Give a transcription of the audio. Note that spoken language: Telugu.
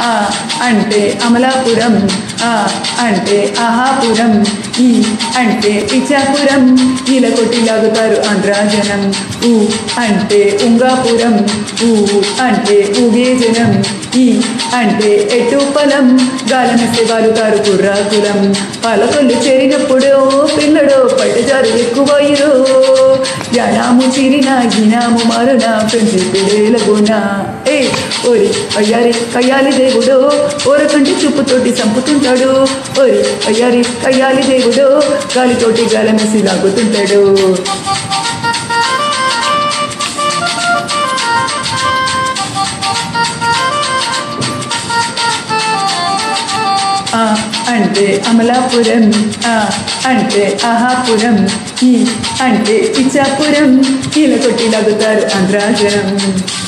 ఆ అంటే అమలాపురం ఆ అంటే ఆహాపురం ఈ అంటే ఇచ్చాపురం ఇలా కొట్టి లాగుతారు ఆంధ్రాజనం ఊ అంటే ఉంగాపురం ఊ అంటే ఊగే జనం ఈ అంటే ఎటు పొలం గాలమిస్తే వాలుతారు కుర్రాకులం పాలకొల్లు చేరినప్పుడు పిల్లడో పట్టుజారు ఎక్కువయ్యరో యానాము చిరిన గినాము మారున పెంచిపిడేలగునా ఏ ఓరి అయ్యారి కయ్యాలి దేవుడు ఓరకంటి చూపుతోటి చంపుతుంటాడు ఓరి అయ్యారి కయ్యాలి దేవుడు గాలితోటి గాలమేసి లాగుతుంటాడు ఆ అంటే అమలాపురం ఆ అంటే ఆహాపురం ఈ అంటే ఇచ్చాపురం కీల కొట్టి లాగుతారు ఆంధ్రాజనం